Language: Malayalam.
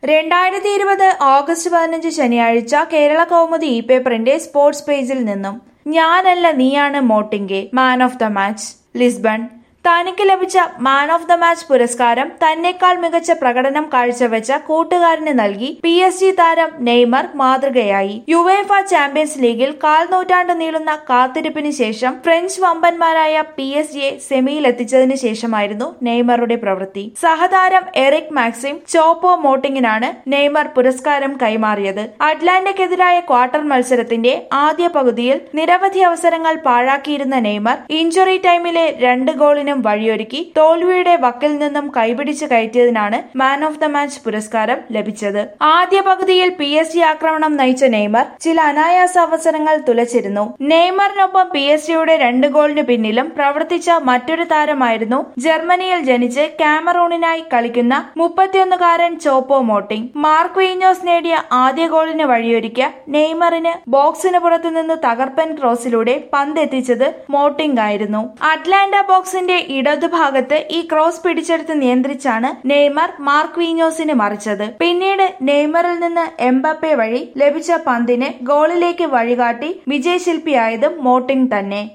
രണ്ടായിരത്തി ഇരുപത് ഓഗസ്റ്റ് പതിനഞ്ച് ശനിയാഴ്ച കേരള കൗമുദി ഇ പേപ്പറിന്റെ സ്പോർട്സ് പേജിൽ നിന്നും ഞാനല്ല നീയാണ് മോട്ടിംഗെ man of the match Lisbon തനിക്ക് ലഭിച്ച മാൻ ഓഫ് ദ മാച്ച് പുരസ്കാരം തന്നെക്കാൾ മികച്ച പ്രകടനം കാഴ്ചവെച്ച കൂട്ടുകാരന് നൽകി പി എസ് ജി താരം നെയ്മർ മാതൃകയായി യുവേഫ ചാമ്പ്യൻസ് ലീഗിൽ കാൽ നൂറ്റാണ്ട് നീളുന്ന കാത്തിരിപ്പിന് ശേഷം ഫ്രഞ്ച് വമ്പന്മാരായ പി എസ് ജിയെ സെമിയിലെത്തിച്ചതിന് ശേഷമായിരുന്നു നെയ്മറുടെ പ്രവൃത്തി സഹതാരം എറിക് മാക്സിം ചോപ്പോ മോട്ടിങ്ങിനാണ് നെയ്മർ പുരസ്കാരം കൈമാറിയത് അറ്റ്ലാന്റയ്ക്കെതിരായ ക്വാർട്ടർ മത്സരത്തിന്റെ ആദ്യ പകുതിയിൽ നിരവധി അവസരങ്ങൾ പാഴാക്കിയിരുന്ന നെയ്മർ ഇഞ്ചുറി ടൈമിലെ രണ്ട് ഗോളിനും വഴിയൊരുക്കി തോൽവിയുടെ വക്കിൽ നിന്നും കൈപിടിച്ച് കയറ്റിയതിനാണ് മാൻ ഓഫ് ദ മാച്ച് പുരസ്കാരം ലഭിച്ചത് ആദ്യ പകുതിയിൽ പി എസ് ജി ആക്രമണം നയിച്ച നെയ്മർ ചില അനായാസ അവസരങ്ങൾ തുലച്ചിരുന്നു നെയ്മറിനൊപ്പം പി എസ് ജിയുടെ രണ്ട് ഗോളിന് പിന്നിലും പ്രവർത്തിച്ച മറ്റൊരു താരമായിരുന്നു ജർമ്മനിയിൽ ജനിച്ച് കാമറൂണിനായി കളിക്കുന്ന മുപ്പത്തിയൊന്നുകാരൻ ചോപ്പോ മോട്ടിംഗ് മാർക്ക് വീഞ്ഞോസ് നേടിയ ആദ്യ ഗോളിന് വഴിയൊരുക്കിയ നെയ്മറിന് ബോക്സിന് പുറത്തുനിന്ന് തകർപ്പൻ ക്രോസിലൂടെ പന്ത് എത്തിച്ചത് മോട്ടിംഗ് ആയിരുന്നു അറ്റ്ലാന്റ ബോക്സിന്റെ ഇടതുഭാഗത്ത് ഈ ക്രോസ് പിടിച്ചെടുത്ത് നിയന്ത്രിച്ചാണ് നെയ്മർ മാർക്ക് വീഞ്ഞോസിന് മറിച്ചത് പിന്നീട് നെയ്മറിൽ നിന്ന് എംബപ്പെ വഴി ലഭിച്ച പന്തിന് ഗോളിലേക്ക് വഴികാട്ടി വിജയശില്പിയായതും മോട്ടിംഗ് തന്നെ